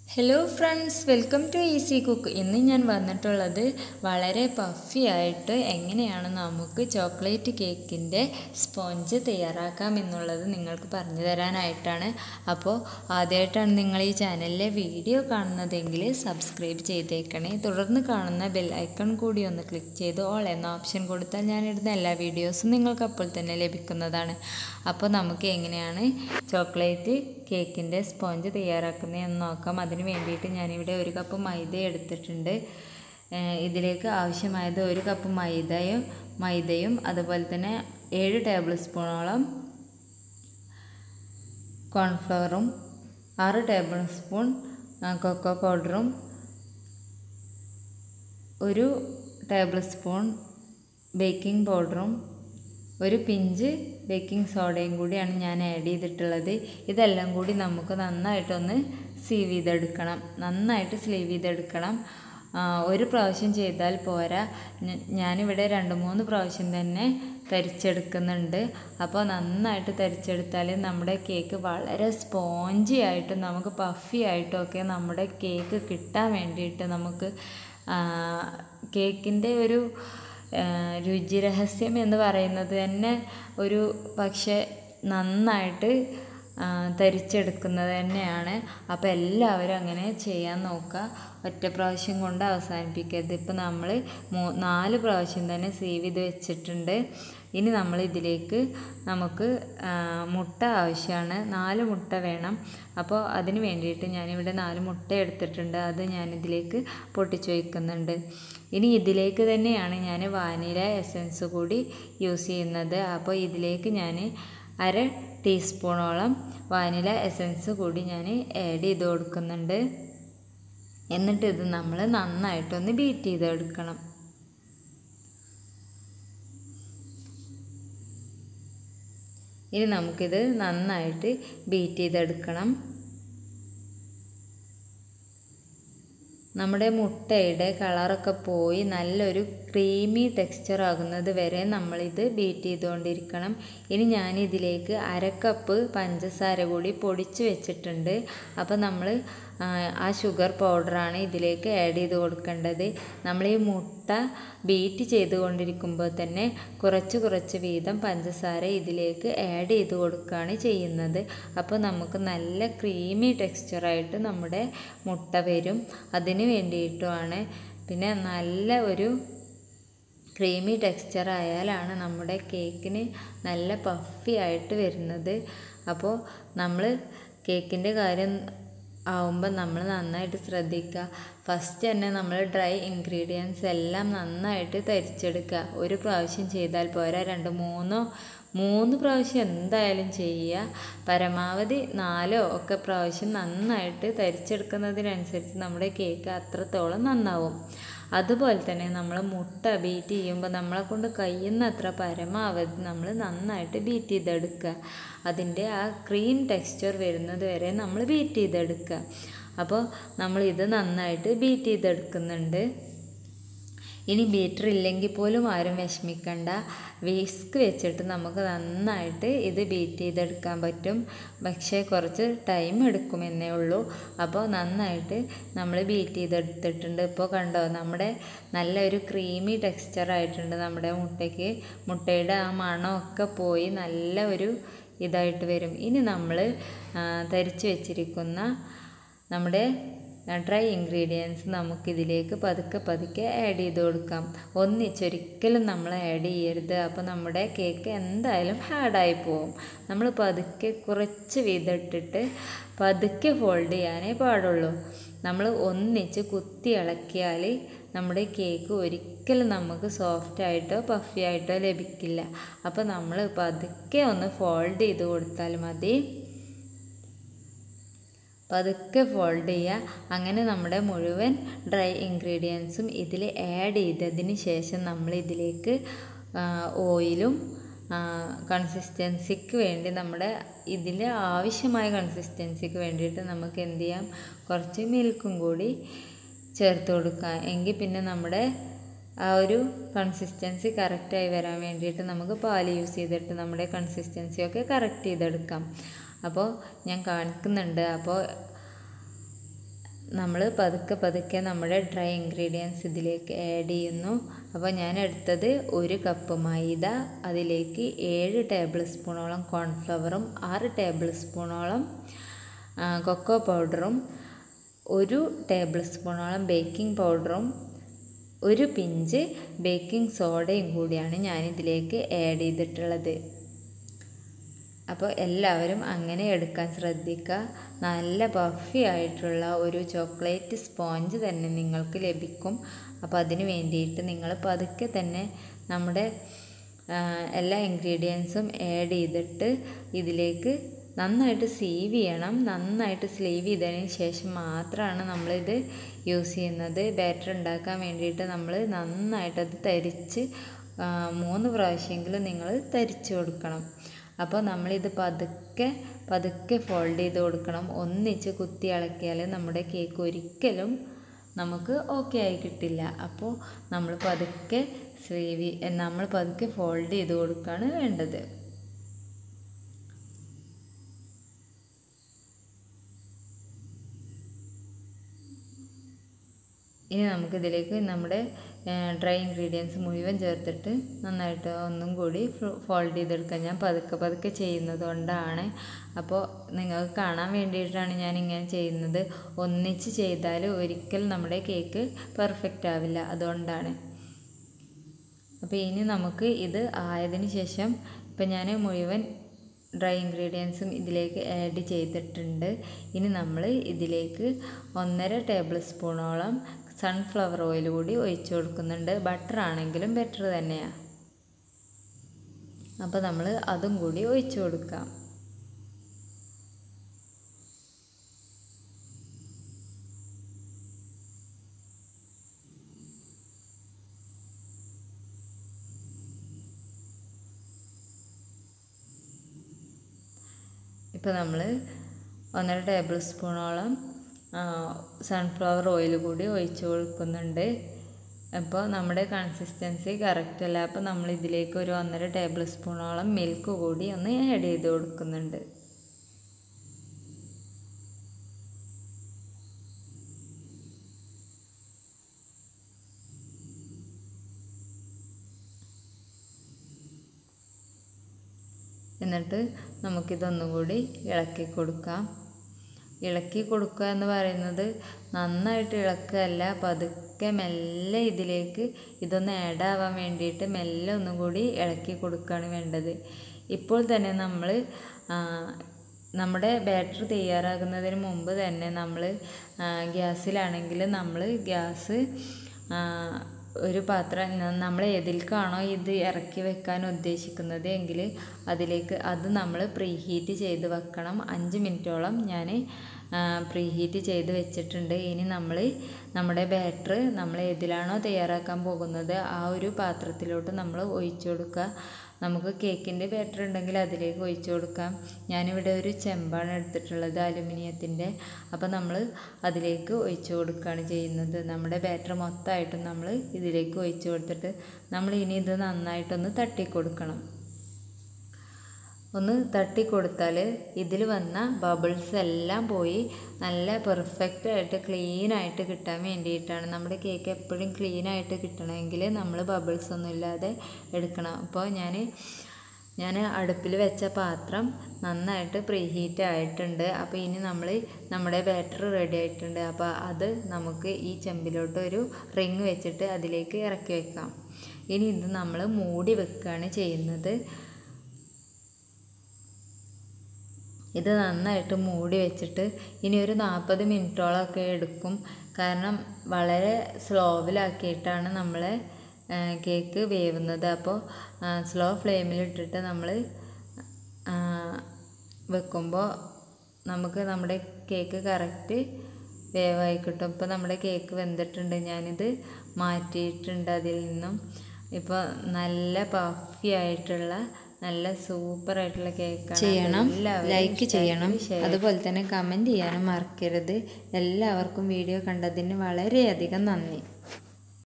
hello friends welcome to easy cook ഇന്ന് ഞാൻ വന്നിട്ടുള്ളത് വളരെ പഫി ആയിട്ട് എങ്ങനെയാണ് നമുക്ക് ചോക്ലേറ്റ് കേക്കിൻ്റെ സ്പോഞ്ച് തയ്യാറാക്കാം എന്നുള്ളത് നിങ്ങൾക്ക് പറഞ്ഞു തരാനായിട്ടാണ് അപ്പോൾ ആദ്യമായിട്ടാണ് നിങ്ങൾ ഈ ചാനലിലെ വീഡിയോ കാണുന്നതെങ്കിൽ സബ്സ്ക്രൈബ് ചെയ്തേക്കണേ തുടർന്ന് കാണുന്ന ബെൽ ഐക്കൺ കൂടി ഒന്ന് ക്ലിക്ക് ചെയ്ത് ഓൾ എന്ന ഓപ്ഷൻ കൊടുത്താൽ ഞാനിടുന്ന എല്ലാ വീഡിയോസും നിങ്ങൾക്ക് അപ്പോൾ തന്നെ ലഭിക്കുന്നതാണ് അപ്പോൾ നമുക്ക് എങ്ങനെയാണ് ചോക്ലേറ്റ് കേക്കിൻ്റെ സ്പോഞ്ച് തയ്യാറാക്കുന്നതെന്ന് നോക്കാം അതിന് വേണ്ടിയിട്ട് ഞാനിവിടെ ഒരു കപ്പ് മൈദ എടുത്തിട്ടുണ്ട് ഏഹ് ഇതിലേക്ക് ആവശ്യമായത് ഒരു കപ്പ് മൈദയും മൈദയും അതുപോലെ തന്നെ ഏഴ് ടേബിൾ സ്പൂണോളം കോൺഫ്ലവറും ആറ് ടേബിൾ സ്പൂൺ ആ, കൊക്കോ പൗഡറും ഒരു ടേബിൾ സ്പൂൺ ബേക്കിംഗ് പൗഡറും ഒരു പിഞ്ച് ബേക്കിംഗ് സോഡയും കൂടിയാണ് ഞാൻ ആഡ് ചെയ്തിട്ടുള്ളത് ഇതെല്ലാം കൂടി നമുക്ക് നന്നായിട്ടൊന്ന് സീവ് ചെയ്തെടുക്കണം നന്നായിട്ട് സ്ലീവ് ചെയ്തെടുക്കണം ആ, ഒരു പ്രാവശ്യം ചെയ്താൽ പോരാ ഞ- ഞാനിവിടെ രണ്ട് മൂന്ന് പ്രാവശ്യം തന്നെ തരിച്ചെടുക്കുന്നുണ്ട് അപ്പോൾ നന്നായിട്ട് തരിച്ചെടുത്താൽ നമ്മുടെ കേക്ക് വളരെ സ്പോഞ്ചി ആയിട്ടും നമുക്ക് പഫി ആയിട്ടും ഒക്കെ നമ്മുടെ കേക്ക് കിട്ടാൻ വേണ്ടിയിട്ട് നമുക്ക് കേക്കിൻ്റെ ഒരു ആ, രുചിരഹസ്യം എന്ന് പറയുന്നത് തന്നെ ഒരു പക്ഷേ നന്നായിട്ട് ആ, തരിച്ചെടുക്കുന്നത് തന്നെയാണ് അപ്പോൾ എല്ലാവരും അങ്ങനെ ചെയ്യാൻ നോക്കുക ഒറ്റ പ്രാവശ്യം കൊണ്ട് അവസാനിപ്പിക്കരുത് ഇപ്പോൾ നമ്മൾ മൂ നാല് പ്രാവശ്യം തന്നെ സേവ് ചെയ്ത് വെച്ചിട്ടുണ്ട് ഇനി നമ്മൾ ഇതിലേക്ക് നമുക്ക് ആ, മുട്ട ആവശ്യമാണ് നാല് മുട്ട വേണം അപ്പോൾ അതിന് വേണ്ടിയിട്ട് ഞാനിവിടെ നാല് മുട്ട എടുത്തിട്ടുണ്ട് അത് ഞാനിതിലേക്ക് പൊട്ടിച്ച് വയ്ക്കുന്നുണ്ട് ഇനി ഇതിലേക്ക് തന്നെയാണ് ഞാൻ വാനില എസൻസ് കൂടി യൂസ് ചെയ്യുന്നത് അപ്പോൾ ഇതിലേക്ക് ഞാൻ അര ടീസ്പൂണോളം വാനില എസൻസ് കൂടി ഞാൻ ആഡ് ചെയ്ത് കൊടുക്കുന്നുണ്ട് എന്നിട്ട് ഇത് നമ്മൾ നന്നായിട്ടൊന്ന് ബീറ്റ് ചെയ്തെടുക്കണം ഇനി നമുക്കിത് നന്നായിട്ട് ബീറ്റ് ചെയ്തെടുക്കണം നമ്മുടെ മുട്ടയുടെ കളറൊക്കെ പോയി നല്ലൊരു ക്രീമി ടെക്സ്ചർ ആകുന്നത് വരെ നമ്മളിത് ബീറ്റ് ചെയ്തുകൊണ്ടിരിക്കണം ഇനി ഞാൻ ഇതിലേക്ക് അര കപ്പ് പഞ്ചസാര കൂടി പൊടിച്ച് വെച്ചിട്ടുണ്ട് അപ്പോൾ നമ്മൾ ആ, ആ ഷുഗർ പൗഡറാണ് ഇതിലേക്ക് ആഡ് ചെയ്ത് കൊടുക്കേണ്ടത് നമ്മൾ ഈ മുട്ട ബീറ്റ് ചെയ്തുകൊണ്ടിരിക്കുമ്പോൾ തന്നെ കുറച്ച് കുറച്ച് വീതം പഞ്ചസാര ഇതിലേക്ക് ആഡ് ചെയ്ത് കൊടുക്കുകയാണ് ചെയ്യുന്നത് അപ്പോൾ നമുക്ക് നല്ല ക്രീമി ടെക്സ്ചറായിട്ട് നമ്മുടെ മുട്ട വരും അതിന് വേണ്ടിയിട്ടുമാണ് പിന്നെ നല്ല ഒരു ക്രീമി ടെക്സ്ചർ ആയാലാണ് നമ്മുടെ കേക്കിന് നല്ല പഫി ആയിട്ട് വരുന്നത് അപ്പോൾ നമ്മൾ കേക്കിൻ്റെ കാര്യം ആവുമ്പോൾ നമ്മൾ നന്നായിട്ട് ശ്രദ്ധിക്കുക ഫസ്റ്റ് തന്നെ നമ്മൾ ഡ്രൈ ഇൻഗ്രീഡിയൻസ് എല്ലാം നന്നായിട്ട് തരിച്ചെടുക്കുക ഒരു പ്രാവശ്യം ചെയ്താൽ പോരാ രണ്ട് മൂന്നോ മൂന്ന് പ്രാവശ്യം എന്തായാലും ചെയ്യുക പരമാവധി നാലോ ഒക്കെ പ്രാവശ്യം നന്നായിട്ട് തരിച്ചെടുക്കുന്നതിനനുസരിച്ച് നമ്മുടെ കേക്ക് അത്രത്തോളം നന്നാവും അതുപോലെ തന്നെ നമ്മൾ മുട്ട ബീറ്റ് ചെയ്യുമ്പോൾ നമ്മളെ കൊണ്ട് കഴിയുന്നത്ര പരമാവധി നമ്മൾ നന്നായിട്ട് ബീറ്റ് ചെയ്തെടുക്കുക അതിൻ്റെ ആ ക്രീം ടെക്സ്ചർ വരുന്നത് വരെ നമ്മൾ ബീറ്റ് ചെയ്തെടുക്കുക അപ്പോൾ നമ്മൾ ഇത് നന്നായിട്ട് ബീറ്റ് ചെയ്തെടുക്കുന്നുണ്ട് ഇനി ബീറ്റർ ഇല്ലെങ്കിൽ പോലും ആരും വിഷമിക്കണ്ട വിസ്ക് വെച്ചിട്ട് നമുക്ക് നന്നായിട്ട് ഇത് ബീറ്റ് ചെയ്തെടുക്കാൻ പറ്റും പക്ഷേ കുറച്ച് ടൈം എടുക്കുമെന്നേ ഉള്ളൂ അപ്പോൾ നന്നായിട്ട് നമ്മൾ ബീറ്റ് ചെയ്തെടുത്തിട്ടുണ്ട് ഇപ്പോൾ കണ്ടോ നമ്മുടെ നല്ലൊരു ക്രീമി ടെക്സ്ചർ ആയിട്ടുണ്ട് നമ്മുടെ മുട്ടയ്ക്ക് മുട്ടയുടെ ആ മണമൊക്കെ പോയി നല്ല ഒരു ഇതായിട്ട് വരും ഇനി നമ്മൾ തരിച്ച് വെച്ചിരിക്കുന്ന നമ്മുടെ ഡ്രൈ ഇൻഗ്രീഡിയൻസ് നമുക്കിതിലേക്ക് പതുക്കെ പതുക്കെ ആഡ് ചെയ്ത് കൊടുക്കാം ഒന്നിച്ചൊരിക്കലും നമ്മൾ ആഡ് ചെയ്യരുത് അപ്പോൾ നമ്മുടെ കേക്ക് എന്തായാലും ഹാർഡായി പോവും നമ്മൾ പതുക്കെ കുറച്ച് വീതം ഇട്ടിട്ട് പതുക്കെ ഫോൾഡ് ചെയ്യാനേ പാടുള്ളൂ നമ്മൾ ഒന്നിച്ച് കുത്തി ഇളക്കിയാൽ നമ്മുടെ കേക്ക് ഒരിക്കലും നമുക്ക് സോഫ്റ്റ് ആയിട്ടോ പഫി ആയിട്ടോ ലഭിക്കില്ല അപ്പോൾ നമ്മൾ പതുക്കെ ഒന്ന് ഫോൾഡ് ചെയ്ത് കൊടുത്താൽ മതി പതുക്കെ ഫോൾഡ് ചെയ്യുക അങ്ങനെ നമ്മുടെ മുഴുവൻ ഡ്രൈ ഇൻഗ്രീഡിയൻസും ഇതിൽ ആഡ് ചെയ്തതിന് ശേഷം നമ്മൾ ഇതിലേക്ക് ഓയിലും കൺസിസ്റ്റൻസിക്ക് വേണ്ടി നമ്മുടെ ഇതിൽ ആവശ്യമായ കൺസിസ്റ്റൻസിക്ക് വേണ്ടിയിട്ട് നമുക്ക് എന്ത് ചെയ്യാം കുറച്ച് മിൽക്കും കൂടി ചേർത്ത് കൊടുക്കുക എങ്കിൽ പിന്നെ നമ്മുടെ ആ ഒരു കൺസിസ്റ്റൻസി കറക്റ്റായി വരാൻ വേണ്ടിയിട്ട് നമുക്ക് പാൽ യൂസ് ചെയ്തിട്ട് നമ്മുടെ കൺസിസ്റ്റൻസിയൊക്കെ കറക്റ്റ് ചെയ്തെടുക്കാം അപ്പോൾ ഞാൻ കാണിക്കുന്നുണ്ട് അപ്പോൾ നമ്മൾ പതുക്കെ പതുക്കെ നമ്മുടെ ഡ്രൈ ഇൻഗ്രീഡിയൻസ് ഇതിലേക്ക് ആഡ് ചെയ്യുന്നു അപ്പോൾ ഞാൻ എടുത്തത് ഒരു കപ്പ് മൈദ അതിലേക്ക് ഏഴ് ടേബിൾ സ്പൂണോളം കോൺഫ്ലവറും ആറ് ടേബിൾ സ്പൂണോളം കൊക്കോ പൗഡറും ഒരു ടേബിൾ സ്പൂണോളം ബേക്കിംഗ് പൗഡറും ഒരു പിഞ്ച് ബേക്കിംഗ് സോഡയും കൂടിയാണ് ഞാനിതിലേക്ക് ആഡ് ചെയ്തിട്ടുള്ളത് അപ്പോൾ എല്ലാവരും അങ്ങനെ എടുക്കാൻ ശ്രദ്ധിക്കുക നല്ല പഫി ആയിട്ടുള്ള ഒരു ചോക്ലേറ്റ് സ്പോഞ്ച് തന്നെ നിങ്ങൾക്ക് ലഭിക്കും അപ്പോൾ അതിന് വേണ്ടിയിട്ട് നിങ്ങൾ പതുക്കെ തന്നെ നമ്മുടെ എല്ലാ ഇൻഗ്രീഡിയൻസും ആഡ് ചെയ്തിട്ട് ഇതിലേക്ക് നന്നായിട്ട് സീവ് ചെയ്യണം നന്നായിട്ട് സ്ലീവ് ചെയ്തതിന് ശേഷം മാത്രമാണ് നമ്മളിത് യൂസ് ചെയ്യുന്നത് ബാറ്റർ ഉണ്ടാക്കാൻ വേണ്ടിയിട്ട് നമ്മൾ നന്നായിട്ട് അത് തരിച്ച് മൂന്ന് പ്രാവശ്യമെങ്കിലും നിങ്ങൾ തരിച്ച് കൊടുക്കണം അപ്പോൾ നമ്മളിത് പതുക്കെ പതുക്കെ ഫോൾഡ് ചെയ്ത് കൊടുക്കണം ഒന്നിച്ച് കുത്തി ഇളക്കിയാൽ നമ്മുടെ കേക്ക് ഒരിക്കലും നമുക്ക് ഓക്കെ ആയി കിട്ടില്ല അപ്പോൾ നമ്മൾ പതുക്കെ സ്ലീവ് നമ്മൾ പതുക്കെ ഫോൾഡ് ചെയ്ത് കൊടുക്കുകയാണ് വേണ്ടത് ഇനി നമുക്കിതിലേക്ക് നമ്മുടെ ഡ്രൈ ഇൻഗ്രീഡിയൻസ് മുഴുവൻ ചേർത്തിട്ട് നന്നായിട്ട് ഒന്നും കൂടി ഫോൾഡ് ചെയ്തെടുക്കാം ഞാൻ പതുക്കെ പതുക്കെ ചെയ്യുന്നത് കൊണ്ടാണ് അപ്പോൾ നിങ്ങൾക്ക് കാണാൻ വേണ്ടിയിട്ടാണ് ഞാൻ ഇങ്ങനെ ചെയ്യുന്നത് ഒന്നിച്ച് ചെയ്താൽ ഒരിക്കലും നമ്മുടെ കേക്ക് പെർഫെക്റ്റ് ആവില്ല അതുകൊണ്ടാണ് അപ്പോൾ ഇനി നമുക്ക് ഇത് ആയതിനു ശേഷം ഇപ്പം ഞാൻ മുഴുവൻ ഡ്രൈ ഇൻഗ്രീഡിയൻസും ഇതിലേക്ക് ആഡ് ചെയ്തിട്ടുണ്ട് ഇനി നമ്മൾ ഇതിലേക്ക് ഒന്നര ടേബിൾ സ്പൂണോളം സൺഫ്ലവർ ഓയിൽ കൂടി ഒഴിച്ചു കൊടുക്കുന്നുണ്ട് ബട്ടർ ആണെങ്കിലും ബെറ്റർ തന്നെയാണ് അപ്പോൾ നമ്മൾ അതും കൂടി ഒഴിച്ചു കൊടുക്കാം ഇപ്പോൾ നമ്മൾ ഒന്നര ടേബിൾ സ്പൂണോളം സൺഫ്ലവർ ഓയിൽ കൂടി ഒഴിച്ചു കൊടുക്കുന്നുണ്ട് അപ്പോൾ നമ്മുടെ കൺസിസ്റ്റൻസി കറക്റ്റ് അല്ല അപ്പോൾ നമ്മൾ ഇതിലേക്ക് ഒരു ഒന്നര ടേബിൾ സ്പൂണോളം മിൽക്ക് കൂടി ഒന്ന് ആഡ് ചെയ്ത് കൊടുക്കുന്നുണ്ട് എന്നിട്ട് നമുക്കിതൊന്നും കൂടി ഇളക്കി കൊടുക്കാം ഇളക്കി കൊടുക്കുക എന്ന് പറയുന്നത് നന്നായിട്ട് ഇളക്കുകയല്ല പതുക്കെ മെല്ലെ ഇതിലേക്ക് ഇതൊന്ന് ആഡ് ആവാൻ വേണ്ടിയിട്ട് മെല്ലെ ഒന്നും കൂടി ഇളക്കി കൊടുക്കുകയാണ് വേണ്ടത് ഇപ്പോൾ തന്നെ നമ്മൾ നമ്മുടെ ബാറ്റർ തയ്യാറാകുന്നതിന് മുമ്പ് തന്നെ നമ്മൾ ഗ്യാസിലാണെങ്കിൽ നമ്മൾ ഗ്യാസ് ഒരു പാത്രം നമ്മൾ ഏതിലേക്കാണോ ഇത് ഇറക്കി വെക്കാൻ ഉദ്ദേശിക്കുന്നത് എങ്കിൽ അതിലേക്ക് അത് നമ്മൾ പ്രീ ഹീറ്റ് ചെയ്ത് വെക്കണം അഞ്ച് മിനിറ്റോളം ഞാൻ പ്രീ ഹീറ്റ് ചെയ്ത് വെച്ചിട്ടുണ്ട് ഇനി നമ്മൾ നമ്മുടെ ബാറ്റർ നമ്മൾ ഏതിലാണോ തയ്യാറാക്കാൻ പോകുന്നത് ആ ഒരു പാത്രത്തിലോട്ട് നമ്മൾ ഒഴിച്ചു കൊടുക്കുക നമുക്ക് കേക്കിൻ്റെ ബാറ്റർ ഉണ്ടെങ്കിൽ അതിലേക്ക് ഒഴിച്ചു കൊടുക്കാം ഞാനിവിടെ ഒരു ചെമ്പാണ് എടുത്തിട്ടുള്ളത് അലുമിനിയത്തിൻ്റെ അപ്പോൾ നമ്മൾ അതിലേക്ക് ഒഴിച്ചു കൊടുക്കുകയാണ് ചെയ്യുന്നത് നമ്മുടെ ബാറ്റർ മൊത്തമായിട്ടും നമ്മൾ ഇതിലേക്ക് ഒഴിച്ചു കൊടുത്തിട്ട് നമ്മൾ ഇനി ഇത് നന്നായിട്ടൊന്ന് തട്ടി കൊടുക്കണം ഒന്ന് തട്ടി കൊടുത്താൽ ഇതിൽ വന്ന ബബിൾസ് എല്ലാം പോയി നല്ല പെർഫെക്റ്റ് ആയിട്ട് ക്ലീൻ ആയിട്ട് കിട്ടാൻ വേണ്ടിയിട്ടാണ് നമ്മുടെ കേക്ക് എപ്പോഴും ക്ലീൻ ആയിട്ട് കിട്ടണമെങ്കിൽ നമ്മൾ ബബിൾസ് ഒന്നും ഇല്ലാതെ എടുക്കണം അപ്പോൾ ഞാൻ ഞാൻ അടുപ്പിൽ വെച്ച പാത്രം നന്നായിട്ട് പ്രീ ഹീറ്റ് ആയിട്ടുണ്ട് അപ്പോൾ ഇനി നമ്മൾ നമ്മുടെ ബാറ്റർ റെഡി ആയിട്ടുണ്ട് അപ്പോൾ അത് നമുക്ക് ഈ ചെമ്പിലോട്ട് ഒരു റിങ് വെച്ചിട്ട് അതിലേക്ക് ഇറക്കി വെക്കാം ഇനി ഇത് നമ്മൾ മൂടി വെക്കുകയാണ് ചെയ്യുന്നത് ഇത് നന്നായിട്ട് മൂടി വെച്ചിട്ട് ഇനി ഒരു നാൽപ്പത് മിനിറ്റോളമൊക്കെ എടുക്കും കാരണം വളരെ സ്ലോവിലാക്കിയിട്ടാണ് നമ്മൾ കേക്ക് വേവുന്നത് അപ്പോൾ സ്ലോ ഫ്ലെയിമിലിട്ടിട്ട് നമ്മൾ വെക്കുമ്പോൾ നമുക്ക് നമ്മുടെ കേക്ക് കറക്റ്റ് വേവായി കിട്ടും ഇപ്പോൾ നമ്മുടെ കേക്ക് വെന്തിട്ടുണ്ട് ഞാനിത് മാറ്റിയിട്ടുണ്ട് അതിൽ നിന്നും ഇപ്പോൾ നല്ല പഫി ആയിട്ടുള്ള നല്ല സൂപ്പർ ആയിട്ടുള്ള കേക്കാണ് ചെയ്യണം എല്ലാവരും ലൈക്ക് ചെയ്യണം ഇഷ്ടമാക്കി share അതുപോലെ തന്നെ കമൻറ്റ് ചെയ്യാനും മറക്കരുത് എല്ലാവർക്കും വീഡിയോ കണ്ടതിന് വളരെയധികം നന്ദി